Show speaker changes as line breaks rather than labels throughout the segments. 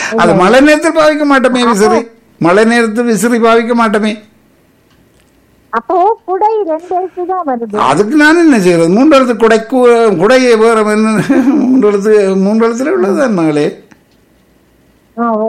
அது மழை நேரத்தில் பாவிக்க மாட்டோமே விசிறி மழை நேரத்தில் விசிறி பாவிக்க மாட்டோமே
அப்போ குடை ரெண்டு எழுத்து தான் வருது
அதுக்கு நான் என்ன செய்யறது மூன்று எழுத்து குடைக்கு குடையை வேற என்ன மூன்று எழுத்து மூன்று எழுத்துல உள்ளதுதான் மகளே
ஆ, ஓ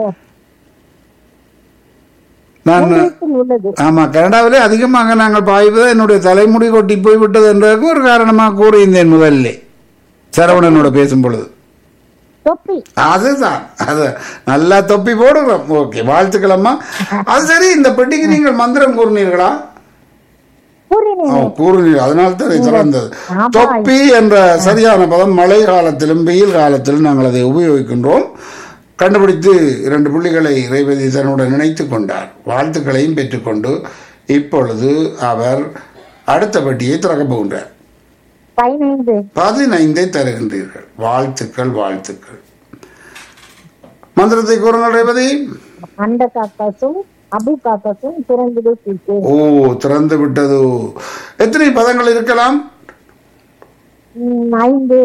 நான்
மூன்று எழுத்தில் உள்ளது
ஆமா கனடாவிலே அதிகமாக நாங்கள் பாய்வது என்னுடைய தலைமுடி கொட்டி போய்விட்டது என்றதுக்கு ஒரு காரணமாக கூறியிருந்தேன் முதல்ல சரவணனோட பேசும் பொழுது
தொப்பி
அதுதான் அது நல்லா தொப்பி போடுறோம் ஓகே வாழ்த்துக்கள் அம்மா அது சரி இந்த பெட்டிக்கு நீங்கள் மந்திரம் கூறினீர்களா
கூறினேன்
ஓ, கூறினீர்கள் அதனால தான் இது சிறந்தது
ஆமா.
தொப்பி என்ற சரியான பதம் மழை காலத்திலும் வெயில் காலத்திலும் நாங்கள் அதை உபயோகிக்கின்றோம் கண்டுபிடித்து இரண்டு புள்ளிகளை ரேவதி தன்னுடன் நினைத்து கொண்டார் வாழ்த்துக்களையும் பெற்றுக்கொண்டு இப்பொழுது அவர் அடுத்த பெட்டியை திறக்கப் போகின்றார்
பதினைந்து
பதினைந்தை தருகின்றீர்கள் வாழ்த்துக்கள் வாழ்த்துக்கள் மந்திரத்தை கூறுங்கள் ரேவதி
அந்த காக்காசும் அபு காக்காசும் திறந்தது சீட்டு
ஓ திறந்து விட்டது எத்தனை பதங்கள் இருக்கலாம்
ம், ஐந்து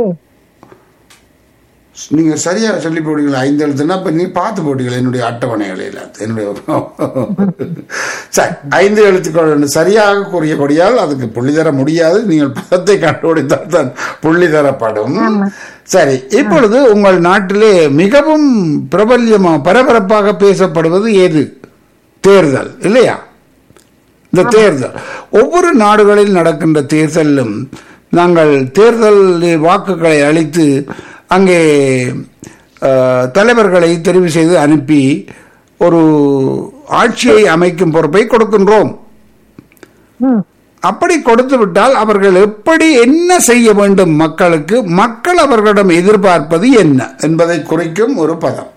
நீங்க சரியா சொல்லி போடுவீங்களா ஐந்து எழுத்துனா இப்ப நீ பார்த்து போட்டீங்களா என்னுடைய அட்டவணைகள் எல்லாம் என்னுடைய சரி ஐந்து எழுத்துக்கள் என்று சரியாக கூறியபடியால் அதுக்கு புள்ளி தர முடியாது நீங்கள் பதத்தை கண்டுபிடித்தால் தான் புள்ளி தரப்படும் சரி இப்பொழுது உங்கள் நாட்டிலே மிகவும் பிரபல்யமா பரபரப்பாக பேசப்படுவது எது தேர்தல் இல்லையா இந்த தேர்தல் ஒவ்வொரு நாடுகளில் நடக்கின்ற தேர்தலிலும் நாங்கள் தேர்தல் வாக்குகளை அளித்து அங்கே அஹ், தலைவர்களை தெரிவு செய்து அனுப்பி ஒரு ஆட்சியை அமைக்கும் பொறுப்பை கொடுக்கின்றோம்
ம்,
அப்படி கொடுத்து விட்டால் அவர்கள் எப்படி என்ன செய்ய வேண்டும் மக்களுக்கு மக்கள் அவர்களிடம் எதிர்பார்ப்பது என்ன என்பதை குறிக்கும் ஒரு பதம்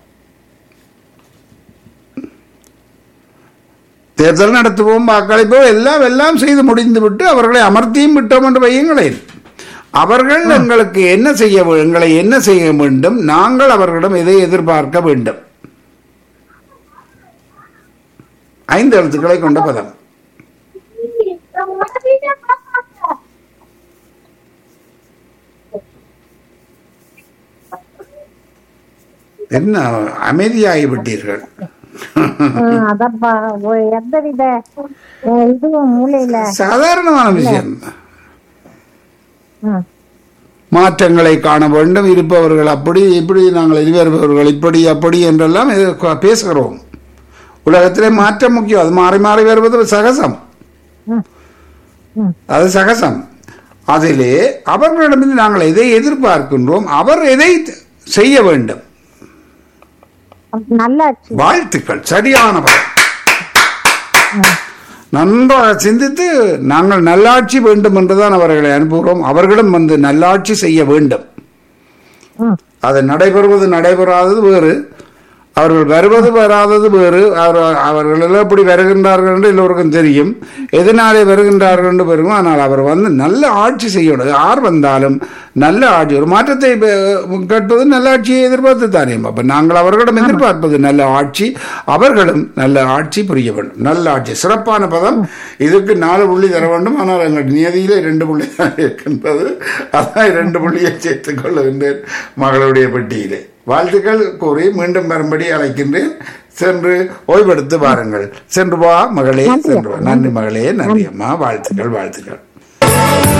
தேர்தல் நடத்துவோம் வாக்களிப்போம் எல்லாம் எல்லாம் செய்து முடிந்து விட்டு அவர்களை அமர்த்தியும் விட்டோம் என்று வையுங்களேன் அவர்கள் எங்களுக்கு என்ன செய்ய வே- எங்களை என்ன செய்ய வேண்டும் நாங்கள் அவர்களிடம் எதை எதிர்பார்க்க வேண்டும் ஐந்து எழுத்துக்களை கொண்ட பதம் என்ன அமைதியாகி விட்டீர்கள்
ம், அதப்பா ஒரு எந்தவித அஹ், இதுவும் மூலையில
சாதாரணமான விஷயம்
ம்,
மாற்றங்களை காண வேண்டும் இருப்பவர்கள் அப்படி இப்படி நாங்கள் இருப்பவர்கள் இப்படி அப்படி என்றெல்லாம் இது க- பேசுகிறோம் உலகத்திலே மாற்றம் முக்கியம் அது மாறி மாறி வருவது சகசம்
ம், ம்.
அது சகசம் அதிலே அவர்களிடமிருந்து நாங்கள் எதை எதிர்பார்க்கின்றோம் அவர் எதை செய்ய வேண்டும்
நல்லாச்சு
வாழ்த்துக்கள் சரியான பதம் நன்றாக சிந்தித்து நாங்கள் நல்லாட்சி வேண்டும் என்றுதான் அவர்களை அனுப்புகிறோம் அவர்களிடம் வந்து நல்லாட்சி செய்ய வேண்டும்
ம்,
அது நடைபெறுவது நடைபெறாதது வேறு அவர்கள் வருவது வராதது வேறு அவர் அவர்கள் எல்லாம் எப்படி வருகின்றார்கள் என்று எல்லோருக்கும் தெரியும் எதனாலே வருகின்றார்கள் என்று பெருகும் ஆனால் அவர் வந்து நல்ல ஆட்சி செய்யணும் யார் வந்தாலும் நல்ல ஆட்சி ஒரு மாற்றத்தை அஹ், கேட்பது நல்ல ஆட்சியை எதிர்பார்த்து தானே அப்ப நாங்கள் அவர்களிடம் எதிர்பார்ப்பது நல்ல ஆட்சி அவர்களும் நல்ல ஆட்சி புரிய வேண்டும் நல்ல ஆட்சி சிறப்பான பதம் இதுக்கு நாலு புள்ளி தர வேண்டும் ஆனால் எங்கள் நியதியிலே இரண்டு புள்ளி தான் இருக்கின்றது அதான் இரண்டு புள்ளியை சேர்த்துக் கொள்ளுகின்றேன் மகளுடைய பெட்டியிலே வாழ்த்துக்கள் கூறி மீண்டும் வரும்படி அழைக்கின்றேன் சென்று ஓய்வெடுத்து வாருங்கள் சென்று வா மகளே சென்று வா நன்றி மகளே நன்றி அம்மா வாழ்த்துக்கள் வாழ்த்துக்கள்